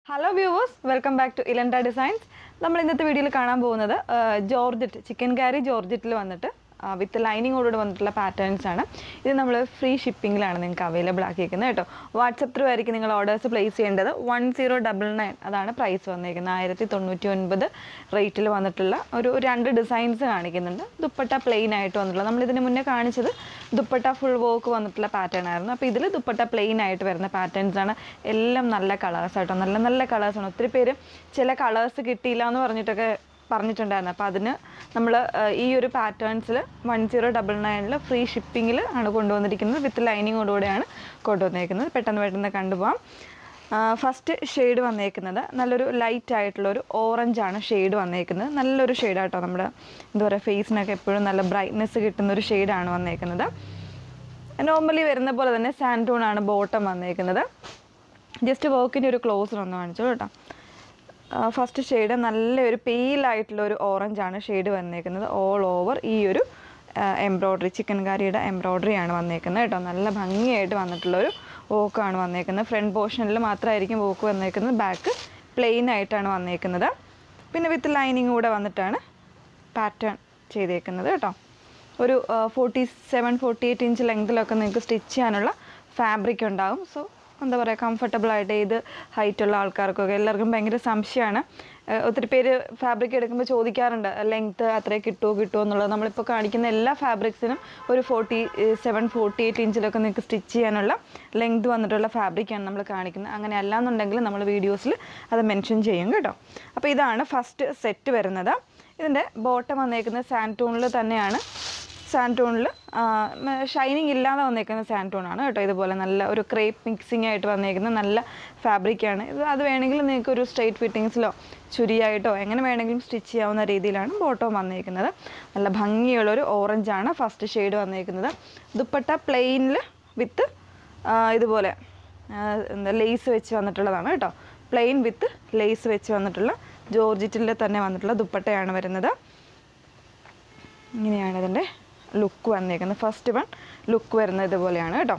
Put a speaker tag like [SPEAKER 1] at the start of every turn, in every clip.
[SPEAKER 1] hello viewers welcome back to ഇലൻഡ designs നമ്മൾ ഇന്നത്തെ വീഡിയോയിൽ കാണാൻ പോകുന്നത് ജോർജറ്റ് ചിക്കൻ കാരി ജോർജറ്റിൽ വന്നിട്ട് വിത്ത് ലൈനിങ്ങോടുകൂടി വന്നിട്ടുള്ള പാറ്റേൺസ് ആണ് ഇത് നമ്മൾ ഫ്രീ ഷിപ്പിങ്ങിലാണ് നിങ്ങൾക്ക് അവൈലബിൾ ആക്കിയിരിക്കുന്നത് കേട്ടോ വാട്സപ്പ് ത്രൂ ആയിരിക്കും നിങ്ങൾ ഓർഡേഴ്സ് പ്ലേസ് ചെയ്യേണ്ടത് വൺ സീറോ ഡബിൾ നയൻ അതാണ് പ്രൈസ് വന്നിരിക്കുന്നത് ആയിരത്തി തൊണ്ണൂറ്റി ഒൻപത് റേറ്റിൽ വന്നിട്ടുള്ള ഒരു രണ്ട് ഡിസൈൻസ് കാണിക്കുന്നുണ്ട് ദുപ്പട്ട പ്ലെയിൻ ആയിട്ട് വന്നിട്ടുള്ള നമ്മൾ ഇതിന് മുന്നേ കാണിച്ചത് ദുപ്പട്ട ഫുൾ വർക്ക് വന്നിട്ടുള്ള പാറ്റേൺ ആയിരുന്നു അപ്പോൾ ഇതിൽ ദുപ്പട്ട പ്ലെയിൻ ആയിട്ട് വരുന്ന പാറ്റേൺസ് ആണ് എല്ലാം നല്ല കളേഴ്സ് ആട്ടോ നല്ല നല്ല കളേഴ്സാണ് ഒത്തിരി പേര് ചില കളേഴ്സ് കിട്ടിയില്ല എന്ന് പറഞ്ഞിട്ടൊക്കെ പറഞ്ഞിട്ടുണ്ടായിരുന്നു അപ്പോൾ അതിന് നമ്മൾ ഈ ഒരു പാറ്റേൺസിൽ വൺ സീറോ ഡബിൾ നയനിൽ ഫ്രീ ഷിപ്പിങ്ങിൽ ആണ് കൊണ്ടുവന്നിരിക്കുന്നത് വിത്ത് ലൈനിങ്ങോടുകൂടെയാണ് കൊണ്ടുവന്നിരിക്കുന്നത് പെട്ടെന്ന് പെട്ടെന്ന് കണ്ടുപോകാം ഫസ്റ്റ് ഷെയ്ഡ് വന്നേക്കുന്നത് നല്ലൊരു ലൈറ്റ് ആയിട്ടുള്ളൊരു ഓറഞ്ചാണ് ഷെയ്ഡ് വന്നേക്കുന്നത് നല്ലൊരു ഷെയ്ഡാട്ടോ നമ്മുടെ എന്താ പറയുക ഫേസിനൊക്കെ എപ്പോഴും നല്ല ബ്രൈറ്റ്നെസ് കിട്ടുന്ന ഒരു ഷെയ്ഡാണ് വന്നേക്കുന്നത് നോർമലി വരുന്ന പോലെ തന്നെ സാൻഡൂൺ ആണ് ബോട്ടം വന്നേക്കുന്നത് ജസ്റ്റ് വർക്കിൻ്റെ ഒരു ക്ലോസർ ഒന്ന് കാണിച്ചു കേട്ടോ ഫസ്റ്റ് ഷെയ്ഡ് നല്ലൊരു പെയിലായിട്ടുള്ള ഒരു ഓറഞ്ചാണ് ഷെയ്ഡ് വന്നേക്കുന്നത് ഓൾ ഓവർ ഈ ഒരു എംബ്രോയ്ഡറി ചിക്കൻ കറിയുടെ എംബ്രോയ്ഡറി ആണ് വന്നേക്കുന്നത് കേട്ടോ നല്ല ഭംഗിയായിട്ട് വന്നിട്ടുള്ളൊരു വോക്കാണ് വന്നേക്കുന്നത് ഫ്രണ്ട് പോർഷനിൽ മാത്രമായിരിക്കും വോക്ക് വന്നേക്കുന്നത് ബാക്ക് പ്ലെയിൻ ആയിട്ടാണ് വന്നേക്കുന്നത് പിന്നെ വിത്ത് ലൈനിങ് കൂടെ വന്നിട്ടാണ് പാറ്റേൺ ചെയ്തേക്കുന്നത് കേട്ടോ ഒരു forty seven forty eight inch ലെങ്തിലൊക്കെ നിങ്ങൾക്ക് സ്റ്റിച്ച് ചെയ്യാനുള്ള ഫാബ്രിക് ഉണ്ടാകും സോ എന്താ പറയുക കംഫർട്ടബിൾ ആയിട്ട് ഏത് ഹൈറ്റുള്ള ആൾക്കാർക്കൊക്കെ എല്ലാവർക്കും ഭയങ്കര സംശയമാണ് ഒത്തിരി പേര് ഫാബ്രിക് എടുക്കുമ്പോൾ ചോദിക്കാറുണ്ട് ലെങ്ത്ത് അത്രേ കിട്ടുമോ കിട്ടുമോ എന്നുള്ളത് നമ്മളിപ്പോൾ കാണിക്കുന്ന എല്ലാ ഫാബ്രിക്സിനും ഒരു ഫോർട്ടി സെവൻ ഫോർട്ടി എയ്റ്റ് ഇഞ്ചിലൊക്കെ നിങ്ങൾക്ക് സ്റ്റിച്ച് ചെയ്യാനുള്ള ലെങ്ത് വന്നിട്ടുള്ള ഫാബ്രിക്കാണ് നമ്മൾ കാണിക്കുന്നത് അങ്ങനെ അല്ലാന്നുണ്ടെങ്കിൽ നമ്മൾ വീഡിയോസിൽ അത് മെൻഷൻ ചെയ്യും കേട്ടോ അപ്പോൾ ഇതാണ് ഫസ്റ്റ് സെറ്റ് വരുന്നത് ഇതിൻ്റെ ബോട്ടം വന്നേക്കുന്നത് സാൻറ്റൂണിൽ തന്നെയാണ് സാൻറ്റൂണിൽ ഷൈനിങ് ഇല്ലാതെ വന്നേക്കുന്ന സാൻറ്റൂണാണ് കേട്ടോ ഇതുപോലെ നല്ല ഒരു ക്രേപ്പ് മിക്സിംഗ് ആയിട്ട് വന്നേക്കുന്ന നല്ല ഫാബ്രിക്കാണ് ഇത് അത് വേണമെങ്കിൽ നിങ്ങൾക്ക് ഒരു സ്ട്രെയിറ്റ് ഫിറ്റിങ്സിലോ ചുരിയായിട്ടോ എങ്ങനെ വേണമെങ്കിലും സ്റ്റിച്ച് ചെയ്യാവുന്ന രീതിയിലാണ് ബോട്ടം വന്നേക്കുന്നത് നല്ല ഭംഗിയുള്ളൊരു ഓറഞ്ചാണ് ഫസ്റ്റ് ഷെയ്ഡ് വന്നേക്കുന്നത് ദുപ്പട്ട പ്ലെയിനിൽ വിത്ത് ഇതുപോലെ എന്താ ലേസ് വെച്ച് വന്നിട്ടുള്ളതാണ് കേട്ടോ പ്ലെയിൻ വിത്ത് ലേസ് വെച്ച് വന്നിട്ടുള്ള ജോർജിറ്റിൽ തന്നെ വന്നിട്ടുള്ള ദുപ്പട്ടയാണ് വരുന്നത് ഇങ്ങനെയാണ് ഇതിൻ്റെ ലുക്ക് വന്നേക്കുന്നത് ഫസ്റ്റ് വൺ ലുക്ക് വരുന്നത് ഇതുപോലെയാണ് കേട്ടോ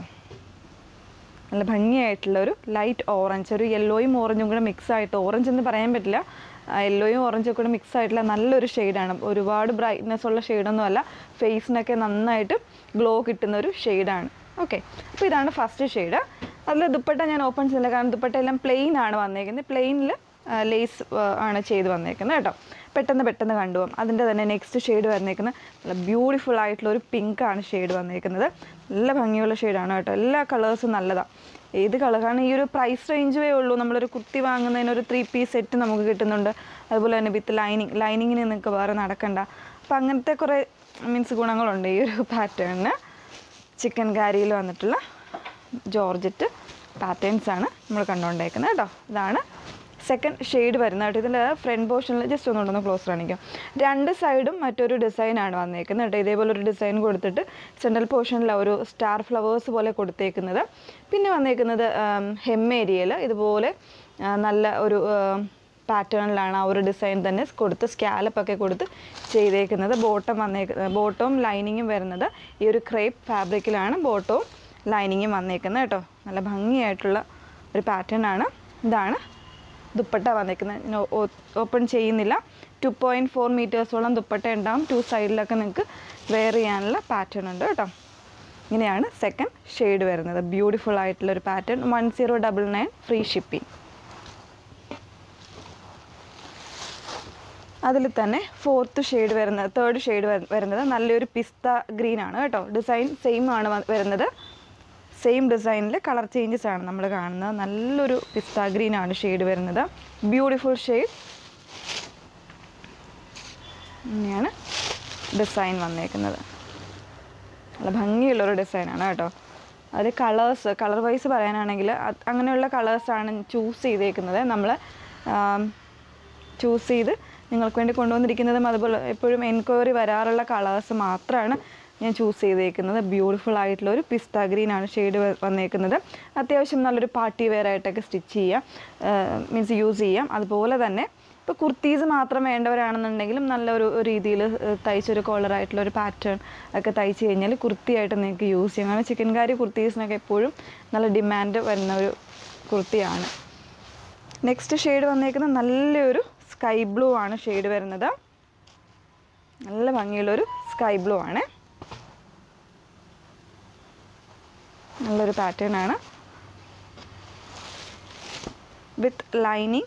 [SPEAKER 1] നല്ല ഭംഗിയായിട്ടുള്ള ഒരു ലൈറ്റ് ഓറഞ്ച് ഒരു യെല്ലോയും ഓറഞ്ചും കൂടെ മിക്സ് ആയിട്ട് ഓറഞ്ച് എന്ന് പറയാൻ പറ്റില്ല യെല്ലോയും ഓറഞ്ചും കൂടെ മിക്സ് ആയിട്ടുള്ള നല്ലൊരു ഷെയ്ഡാണ് ഒരുപാട് ബ്രൈറ്റ്നെസ് ഉള്ള ഷെയ്ഡൊന്നും അല്ല ഫേസിനൊക്കെ നന്നായിട്ട് ഗ്ലോ കിട്ടുന്ന ഒരു ഷെയ്ഡാണ് ഓക്കെ അപ്പോൾ ഇതാണ് ഫസ്റ്റ് ഷെയ്ഡ് അതിൽ ദുപ്പട്ട ഞാൻ ഓപ്പൺ ചെയ്തില്ല കാരണം ദുപ്പട്ട എല്ലാം പ്ലെയിൻ ആണ് വന്നേക്കുന്നത് പ്ലെയിനിൽ ലേസ് ആണ് ചെയ്ത് വന്നേക്കുന്നത് കേട്ടോ പെട്ടെന്ന് പെട്ടെന്ന് കണ്ടുപോകും അതിൻ്റെ തന്നെ നെക്സ്റ്റ് ഷെയ്ഡ് വന്നേക്കുന്നത് നല്ല ബ്യൂട്ടിഫുൾ ആയിട്ടുള്ള ഒരു പിങ്ക് ആണ് ഷെയ്ഡ് വന്നേക്കുന്നത് നല്ല ഭംഗിയുള്ള ഷെയ്ഡാണ് കേട്ടോ എല്ലാ കളേഴ്സും നല്ലതാണ് ഏത് കളർ കാരണം ഈ ഒരു പ്രൈസ് റേഞ്ചേ ഉള്ളൂ നമ്മളൊരു കുർത്തി വാങ്ങുന്നതിന് ഒരു ത്രീ പീസ് സെറ്റ് നമുക്ക് കിട്ടുന്നുണ്ട് അതുപോലെ തന്നെ വിത്ത് ലൈനിങ് ലൈനിങ്ങിന് നിങ്ങൾക്ക് വേറെ നടക്കണ്ട അപ്പം അങ്ങനത്തെ കുറേ മീൻസ് ഗുണങ്ങളുണ്ട് ഈ ഒരു പാറ്റേണിന് ചിക്കൻ കാരിയിൽ വന്നിട്ടുള്ള ജോർജറ്റ് പാറ്റേൺസ് ആണ് നമ്മൾ കണ്ടുകൊണ്ടേക്കുന്നത് കേട്ടോ ഇതാണ് സെക്കൻഡ് ഷെയ്ഡ് വരുന്നതായിട്ട് ഇതിൽ ഫ്രണ്ട് പോർഷനിൽ ജസ്റ്റ് ഒന്നുകൊണ്ടൊന്ന് ക്ലോസ് കാണിക്കാം രണ്ട് സൈഡും മറ്റൊരു ഡിസൈനാണ് വന്നേക്കുന്നത് കേട്ടോ ഇതേപോലെ ഒരു ഡിസൈൻ കൊടുത്തിട്ട് സെൻട്രൽ പോർഷനിൽ ഒരു സ്റ്റാർ ഫ്ലവേഴ്സ് പോലെ കൊടുത്തേക്കുന്നത് പിന്നെ വന്നേക്കുന്നത് ഹെം ഏരിയയിൽ ഇതുപോലെ നല്ല ഒരു പാറ്റേണിലാണ് ആ ഒരു ഡിസൈൻ തന്നെ കൊടുത്ത് സ്കാലപ്പൊക്കെ കൊടുത്ത് ചെയ്തേക്കുന്നത് ബോട്ടം വന്നേക്കുന്നത് ബോട്ടവും ലൈനിങ്ങും വരുന്നത് ഈ ഒരു ക്രേപ്പ് ഫാബ്രിക്കിലാണ് ബോട്ടവും ലൈനിങ്ങും വന്നേക്കുന്നത് കേട്ടോ നല്ല ഭംഗിയായിട്ടുള്ള ഒരു പാറ്റേൺ ആണ് ഇതാണ് ദുപ്പട്ട വന്നേക്കുന്നത് ഓപ്പൺ ചെയ്യുന്നില്ല ടു പോയിൻറ്റ് ഫോർ മീറ്റേഴ്സോളം ദുപ്പട്ട ഉണ്ടാവും ടു സൈഡിലൊക്കെ നിങ്ങൾക്ക് വെയർ ചെയ്യാനുള്ള പാറ്റേൺ ഉണ്ട് കേട്ടോ ഇങ്ങനെയാണ് സെക്കൻഡ് ഷെയ്ഡ് വരുന്നത് ബ്യൂട്ടിഫുൾ ആയിട്ടുള്ള ഒരു pattern one zero double nine free shipping അതിൽ തന്നെ ഫോർത്ത് ഷെയ്ഡ് വരുന്നത് തേർഡ് ഷെയ്ഡ് വരുന്നത് നല്ലൊരു പിസ്ത ഗ്രീൻ ആണ് കേട്ടോ ഡിസൈൻ സെയിം ആണ് വരുന്നത് സെയിം ഡിസൈനിൽ കളർ ചേഞ്ചസ് ആണ് നമ്മൾ കാണുന്നത് നല്ലൊരു പിസ്ത ഗ്രീൻ ആണ് ഷെയ്ഡ് വരുന്നത് ബ്യൂട്ടിഫുൾ ഷെയ്ഡ് ഇങ്ങനെയാണ് ഡിസൈൻ വന്നേക്കുന്നത് നല്ല ഭംഗിയുള്ളൊരു ഡിസൈനാണ് കേട്ടോ അതിൽ കളേഴ്സ് കളർ വൈസ് പറയാനാണെങ്കിൽ അങ്ങനെയുള്ള കളേഴ്സാണ് ചൂസ് ചെയ്തേക്കുന്നത് നമ്മൾ ചൂസ് ചെയ്ത് നിങ്ങൾക്ക് വേണ്ടി കൊണ്ടുവന്നിരിക്കുന്നതും അതുപോലെ എപ്പോഴും എൻക്വയറി വരാറുള്ള കളേഴ്സ് മാത്രമാണ് ഞാൻ ചൂസ് ചെയ്തേക്കുന്നത് ബ്യൂട്ടിഫുൾ ആയിട്ടുള്ള ഒരു പിസ്ത ഗ്രീൻ ആണ് ഷെയ്ഡ് വന്നേക്കുന്നത് അത്യാവശ്യം നല്ലൊരു പാർട്ടി വെയർ ആയിട്ടൊക്കെ സ്റ്റിച്ച് ചെയ്യാം മീൻസ് യൂസ് ചെയ്യാം അതുപോലെ തന്നെ ഇപ്പോൾ കുർത്തീസ് മാത്രം വേണ്ടവരാണെന്നുണ്ടെങ്കിലും നല്ലൊരു രീതിയിൽ തയ്ച്ചൊരു കോളറായിട്ടുള്ള ഒരു പാറ്റേൺ ഒക്കെ തയ്ച്ച് കഴിഞ്ഞാൽ കുർത്തിയായിട്ട് നിങ്ങൾക്ക് യൂസ് ചെയ്യാം കാരണം ചിക്കൻ കാരി കുർത്തീസിനൊക്കെ എപ്പോഴും നല്ല ഡിമാൻഡ് വരുന്ന ഒരു കുർത്തിയാണ് നെക്സ്റ്റ് ഷെയ്ഡ് വന്നേക്കുന്നത് നല്ലൊരു സ്കൈ ബ്ലൂ ആണ് ഷെയ്ഡ് വരുന്നത് നല്ല ഭംഗിയുള്ളൊരു സ്കൈ ബ്ലൂ ആണ് നല്ലൊരു പാറ്റേൺ ആണ് വിത്ത് ലൈനിങ്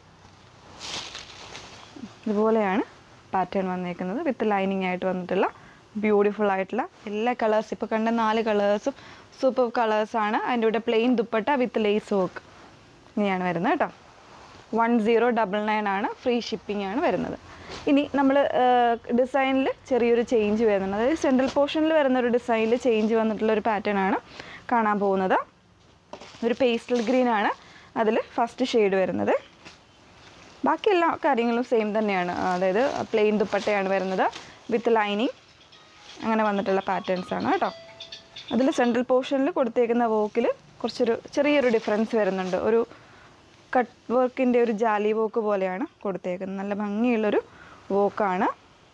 [SPEAKER 1] ഇതുപോലെയാണ് പാറ്റേൺ വന്നേക്കുന്നത് വിത്ത് ലൈനിങ് ആയിട്ട് വന്നിട്ടുള്ള ബ്യൂട്ടിഫുൾ ആയിട്ടുള്ള എല്ലാ കളേഴ്സ് ഇപ്പോൾ കണ്ട നാല് കളേഴ്സും സൂപ്പർ കളേഴ്സാണ് അതിൻ്റെ കൂടെ plain dupatta with lace work ഇങ്ങനെയാണ് വരുന്നത് കേട്ടോ വൺ സീറോ ഡബിൾ നയൻ ആണ് ഫ്രീ ഷിപ്പിംഗ് ആണ് വരുന്നത് ഇനി നമ്മൾ ഡിസൈനിൽ ചെറിയൊരു ചേഞ്ച് വരുന്നുണ്ട് അതായത് സെൻട്രൽ പോർഷനിൽ വരുന്ന ഒരു ഡിസൈനിൽ ചേഞ്ച് വന്നിട്ടുള്ള ഒരു പാറ്റേൺ ആണ് കാണാൻ പോകുന്നത് ഒരു പേസ്റ്റൽ ഗ്രീൻ ആണ് അതിൽ ഫസ്റ്റ് ഷെയ്ഡ് വരുന്നത് ബാക്കി എല്ലാ കാര്യങ്ങളും സെയിം തന്നെയാണ് അതായത് പ്ലെയിൻ ദുപ്പട്ടയാണ് വരുന്നത് വിത്ത് ലൈനിങ് അങ്ങനെ വന്നിട്ടുള്ള പാറ്റേൺസ് ആണ് കേട്ടോ അതിൽ സെൻട്രൽ പോർഷനിൽ കൊടുത്തേക്കുന്ന വോക്കിൽ കുറച്ചൊരു ചെറിയൊരു ഡിഫറൻസ് വരുന്നുണ്ട് ഒരു കട്ട് വർക്കിൻ്റെ ഒരു ജാലി വോക്ക് പോലെയാണ് കൊടുത്തേക്കുന്നത് നല്ല ഭംഗിയുള്ളൊരു വോക്കാണ്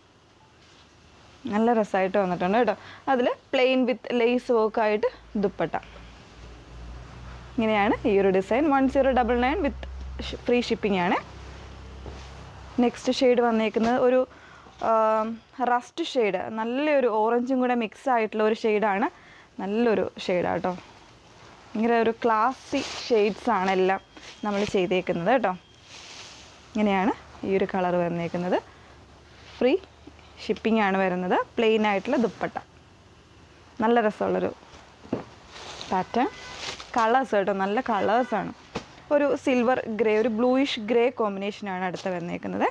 [SPEAKER 1] നല്ല രസമായിട്ട് വന്നിട്ടുണ്ട് കേട്ടോ അതിൽ പ്ലെയിൻ വിത്ത് ലേസ് വോക്കായിട്ട് ദുപ്പട്ട ഇങ്ങനെയാണ് ഈ ഒരു design one zero double nine with free shipping ആണ് നെക്സ്റ്റ് ഷെയ്ഡ് വന്നേക്കുന്നത് ഒരു റസ്റ്റ് ഷെയ്ഡ് നല്ലൊരു ഓറഞ്ചും കൂടെ മിക്സ് ആയിട്ടുള്ള ഒരു ഷെയ്ഡാണ് നല്ലൊരു ഷെയ്ഡാണ് കേട്ടോ ഭയങ്കര ഒരു ക്ലാസി ഷെയ്ഡ്സ് ആണ് എല്ലാം നമ്മൾ ചെയ്തേക്കുന്നത് കേട്ടോ ഇങ്ങനെയാണ് ഈ ഒരു കളർ വന്നേക്കുന്നത് ഫ്രീ ഷിപ്പിംഗ് ആണ് വരുന്നത് പ്ലെയിൻ ആയിട്ടുള്ള ദുപ്പട്ട നല്ല രസമുള്ളൊരു പാറ്റേൺ കളേഴ്സ് കേട്ടോ നല്ല കളേഴ്സാണ് ഒരു സിൽവർ ഗ്രേ ഒരു ബ്ലൂയിഷ് ഗ്രേ കോമ്പിനേഷനാണ് അടുത്ത് വന്നേക്കുന്നത്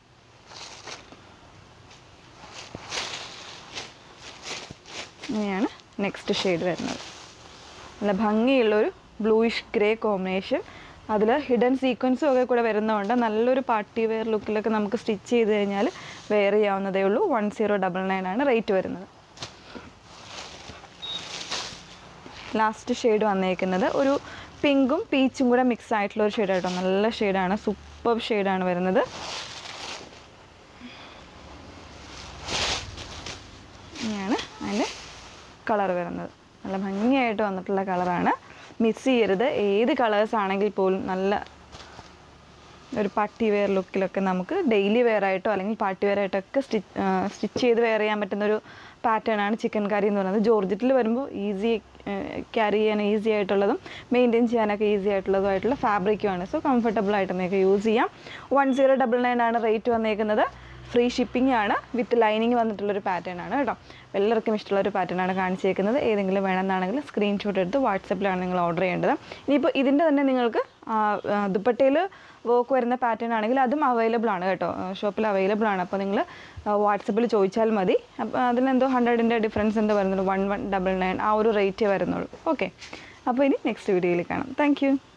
[SPEAKER 1] ഇങ്ങനെയാണ് നെക്സ്റ്റ് ഷെയ്ഡ് വരുന്നത് നല്ല ഭംഗിയുള്ളൊരു ബ്ലൂയിഷ് ഗ്രേ കോമ്പിനേഷൻ അതിൽ ഹിഡൻ സീക്വൻസും ഒക്കെ കൂടെ വരുന്നതുകൊണ്ട് നല്ലൊരു പാർട്ടി വെയർ ലുക്കിലൊക്കെ നമുക്ക് സ്റ്റിച്ച് ചെയ്ത് കഴിഞ്ഞാൽ വെയർ ചെയ്യാവുന്നതേ ഉള്ളൂ വൺ സീറോ ഡബിൾ നയൻ ആണ് റേറ്റ് വരുന്നത് ലാസ്റ്റ് ഷെയ്ഡ് വന്നേക്കുന്നത് ഒരു പിങ്കും പീച്ചും കൂടെ മിക്സ് ആയിട്ടുള്ള ഒരു ഷെയ്ഡ് കേട്ടോ നല്ല ഷെയ്ഡാണ് സൂപ്പർ ഷെയ്ഡാണ് വരുന്നത് ഇങ്ങനെയാണ് അതിൻ്റെ കളർ വരുന്നത് നല്ല ഭംഗിയായിട്ട് വന്നിട്ടുള്ള കളറാണ് മിസ് ചെയ്യരുത് ഏത് കളേഴ്സ് ആണെങ്കിൽ പോലും നല്ല ഒരു പാർട്ടി വെയർ ലുക്കിലൊക്കെ നമുക്ക് ഡെയിലി വെയർ ആയിട്ടോ അല്ലെങ്കിൽ പാർട്ടി വെയർ ആയിട്ടോ ഒക്കെ സ്റ്റിച്ച് സ്റ്റിച്ച് ചെയ്ത് വെയർ ചെയ്യാൻ പറ്റുന്ന ഒരു പാറ്റേൺ ആണ് ചിക്കൻ കറി എന്ന് പറയുന്നത് ജോർജറ്റിൽ വരുമ്പോൾ ഈസി ക്യാരി ചെയ്യാൻ ഈസി ആയിട്ടുള്ളതും മെയിൻറ്റെയിൻ ചെയ്യാനൊക്കെ ഈസി ആയിട്ടുള്ളതുമായിട്ടുള്ള ഫാബ്രിക്കുമാണ് സോ കംഫർട്ടബിൾ ആയിട്ട് നിങ്ങൾക്ക് യൂസ് ചെയ്യാം വൺ സീറോ ഡബിൾ നയൻ ആണ് റേറ്റ് വന്നേക്കുന്നത് ഫ്രീ ഷിപ്പിംഗ് ആണ് വിത്ത് ലൈനിങ് വന്നിട്ടുള്ളൊരു പാറ്റേൺ ആണ് കേട്ടോ എല്ലാവർക്കും ഇഷ്ടമുള്ള ഒരു പാറ്റേൺ ആണ് കാണിച്ചേക്കുന്നത് ഏതെങ്കിലും വേണമെന്നാണെങ്കിൽ സ്ക്രീൻഷോട്ട് എടുത്ത് വാട്സപ്പിലാണ് നിങ്ങൾ ഓർഡർ ചെയ്യേണ്ടത് ഇനിയിപ്പോൾ ഇതിൻ്റെ തന്നെ നിങ്ങൾക്ക് ദുപ്പട്ടയിൽ വർക്ക് വരുന്ന പാറ്റേൺ ആണെങ്കിൽ അതും അവൈലബിൾ ആണ് കേട്ടോ ഷോപ്പിൽ അവൈലബിൾ ആണ് അപ്പോൾ നിങ്ങൾ വാട്സപ്പിൽ ചോദിച്ചാൽ മതി അപ്പോൾ അതിനെന്തോ ഹൺഡ്രഡിൻ്റെ ഡിഫറൻസ് എന്തോ വരുന്നുള്ളൂ വൺ വൺ ഡബിൾ നയൻ ആ ഒരു റേറ്റേ വരുന്നുള്ളൂ ഓക്കെ അപ്പോൾ ഇനി നെക്സ്റ്റ് വീഡിയോയിൽ കാണാം താങ്ക്